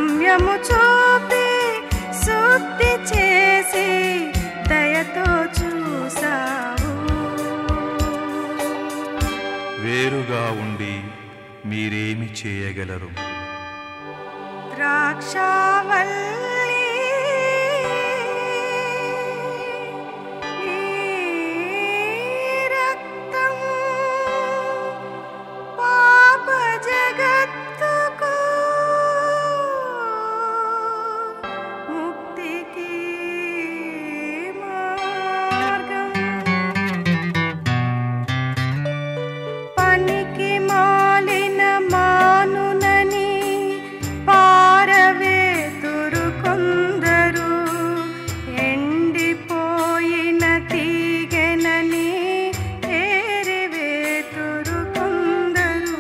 రమ్యము చూపి శుద్ధి చేసి దయతో చూసావు వేరుగా ఉండి మీరేమి చేయగలరు ద్రాక్షావల్లి నీ రక్తము పాప జగత్తుకు ముక్తికి మార్గం పనికి మాలిన మానునని పారవేతురు కొందరు ఎండిపోయిన తీగెనని ఏరివేతురు కొందరు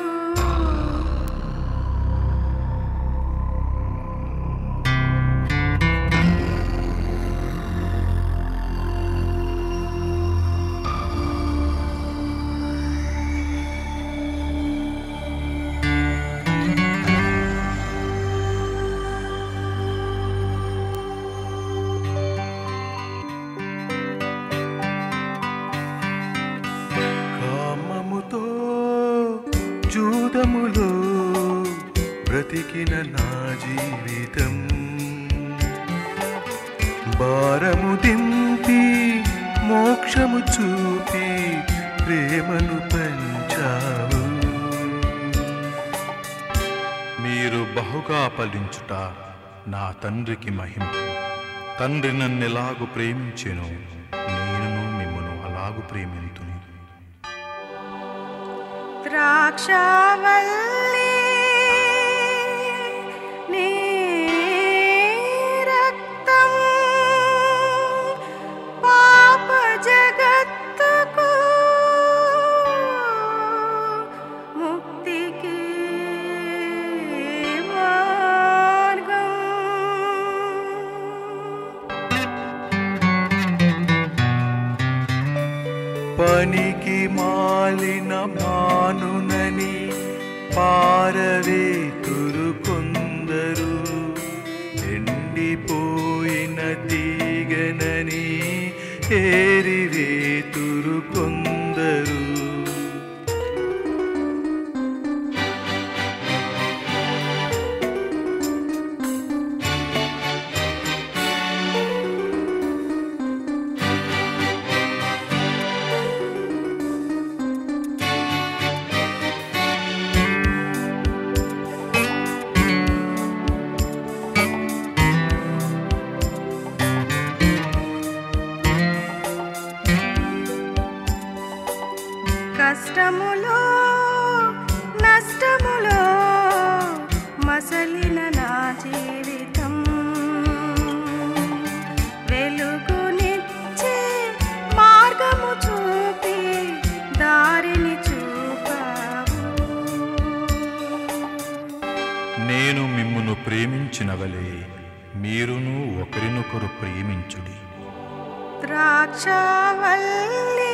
కామముతో జూదములో బ్రతికిన నా జీవితం భారము దింపి మోక్షము చూపి ప్రేమను పంచావు మీరు బహుగా ఫలించుట నా తండ్రికి మహిమ తండ్రి నన్నెలాగు ప్రేమించెను నేను మిమ్మను అలాగు ప్రేమింతును ద్రాక్షావల్లి నీ రక్తము పాప జగత్తుకు ముక్తికి మార్గం పనికి మాలిన మానునని పారవేతురు కొందరు ఎండిపోయిన తీగనని ఏరివేతురు కొందరు కష్టములో నష్టములో మసలిన నా జీవితం వెలుగునిచ్చే మార్గము చూపి దారిని చూపావు నేను మిమ్మును ప్రేమించినవలే మీరును ఒకరినొకరు ప్రేమించుడి ద్రాక్షావల్లి